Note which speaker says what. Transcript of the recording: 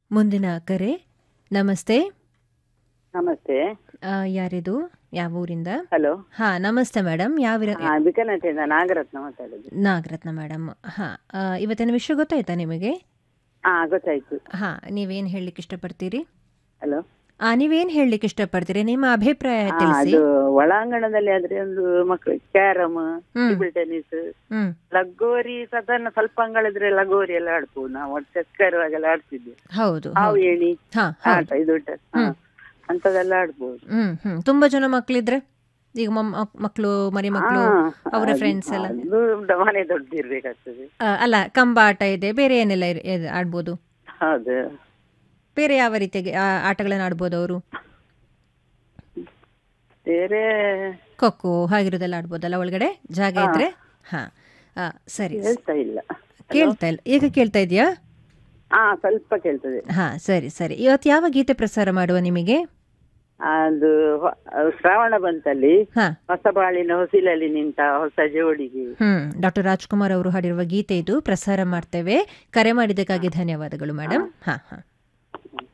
Speaker 1: ಮುಂದಿನ ಕರೆ ನಮಸ್ತೆ
Speaker 2: ನಮಸ್ತೆ
Speaker 1: ಆ, ಯಾರಿದು ಯಾವ ಊರಿಂದ
Speaker 2: ಹಲೋ
Speaker 1: ಹಾ ನಮಸ್ತೆ ಮೇಡಮ್ ಯಾವ
Speaker 2: ಹಾ ಬಿಕನಟೆಯಿಂದ ನಾಗರತ್ನ ಮಾತಾಡುದು
Speaker 1: ನಾಗರತ್ನ ಮೇಡಮ್ ಹಾ ಆ, ಇವತ್ತಿನ ವಿಷಯ ಗೊತ್ತಾಯ್ತಾ ನಿಮಗೆ
Speaker 2: ಹಾ ಗೊತ್ತಾಯ್ತು
Speaker 1: ಹಾ ನೀವೇನ್ ಹೇಳಲಿಕ್ಕೆ ಇಷ್ಟಪಡ್ತೀರಿ
Speaker 2: ಹಲೋ
Speaker 1: ಆ ನೀವೇನ್ ಹೇಳಲಿಕ್ಕೆ ಇಷ್ಟಪಡ್ತೀರಿ ನಿಮ್ಮ ಅಭಿಪ್ರಾಯ
Speaker 2: ಹಾ,
Speaker 1: ತಿಳಿಸಿ
Speaker 2: ಅದು ಒಳಾಂಗಣದಲ್ಲಿ ಆದ್ರೆ ಒಂದು ಮಕ್ಕಳು ಕ್ಯಾರಮ್
Speaker 1: ಹ್ಮ್.
Speaker 2: ಟೇಬಲ್ ಟೆನ್ನಿಸ್
Speaker 1: ಹ್ಮ್
Speaker 2: ಲಗೋರಿ ಸಾಧಾರಣ ಸ್ವಲ್ಪ ಅಂಗಳಿದ್ರೆ ಲಗೋರಿ ಎಲ್ಲ ಆಡ್ಬೋದು ನಾವು ಚೆಕ್ಕ ಇರುವಾಗೆಲ್ಲ ಆಡ್ತಿದ್ವಿ
Speaker 1: ಹೌದು
Speaker 2: ಹಾವು
Speaker 1: ಹೌದು.
Speaker 2: ಏಣಿ
Speaker 1: ಹಾ
Speaker 2: ಆಟ
Speaker 1: ಹೌದು
Speaker 2: ಇದು ಉಂಟು. ಹಾ, ಅಂಥದ್ದೆಲ್ಲ ಆಡ್ಬೋದು
Speaker 1: ಹ್ಮ್ ಹ್ಮ್ ತುಂಬಾ ಜನ ಮಕ್ಳಿದ್ರೆ ಈಗ ಮಕ್ಕಳು ಮರಿ ಮಕ್ಕಳು
Speaker 2: ಹಾ,
Speaker 1: ಅವರ
Speaker 2: ಅದು-
Speaker 1: ಫ್ರೆಂಡ್ಸ್ ಎಲ್ಲ
Speaker 2: ಅದು ದ- ಮನೆ ದೊಡ್ಡದಿರ್ಬೇಕಾಗ್ತದೆ
Speaker 1: ಆ, ಅಲ್ಲ ಕಂಬ ಆಟ ಇದೆ ಬೇರೆ ಏನೆಲ್ಲ ಇರ್- ಇದ್- ಆಡ್ಬೋದು
Speaker 2: ಹೌದು
Speaker 1: ಬೇರೆ ಯಾವ ರೀತಿಯಾಗಿ ಆ- ಆಟಗಳನ್ನ ಆಡ್ಬೋದು ಅವರು
Speaker 2: ಬೇರೆ
Speaker 1: ಖೋಖೋ ಹಾಗಿರೋದೆಲ್ಲ ಆಡ್ಬೋದಲ್ಲ ಒಳಗಡೆ ಜಾಗ ಇದ್ರೆ ಹಾ ಆ, ಸರಿ
Speaker 2: ಹೇಳ್ತಾ ಇಲ್ಲ
Speaker 1: ಕೇಳ್ತಾ ಇಲ್ಲ ಈಗ ಕೇಳ್ತಾ ಇದೆಯಾ
Speaker 2: ಹಾ ಸ್ವಲ್ಪ ಕೇಳ್ತದೆ
Speaker 1: ಹಾ ಸರಿ ಸರಿ ಇವತ್ತು ಯಾವ ಗೀತೆ ಪ್ರಸಾರ ಮಾಡುವ ನಿಮಗೆ
Speaker 2: ಅದು ಹೊ- ಶ್ರಾವಣ ಬಂತಲ್ಲಿ
Speaker 1: ಹಾ
Speaker 2: ಹೊಸ ಬಾಳಿನ ಹೊಸಿಲಲ್ಲಿ ನಿಂತ ಹೊಸ ಜೋಡಿಗೆ
Speaker 1: ಹ್ಮ್ ಡಾಕ್ಟರ್ ರಾಜ್ಕುಮಾರ್ ಅವರು ಹಾಡಿರುವ ಗೀತೆ ಇದು ಪ್ರಸಾರ ಮಾಡ್ತೇವೆ ಕರೆ ಮಾಡಿದ್ದಕ್ಕಾಗಿ ಧನ್ಯವಾದಗಳು ಮೇಡಮ್ ಹಾ ಹಾ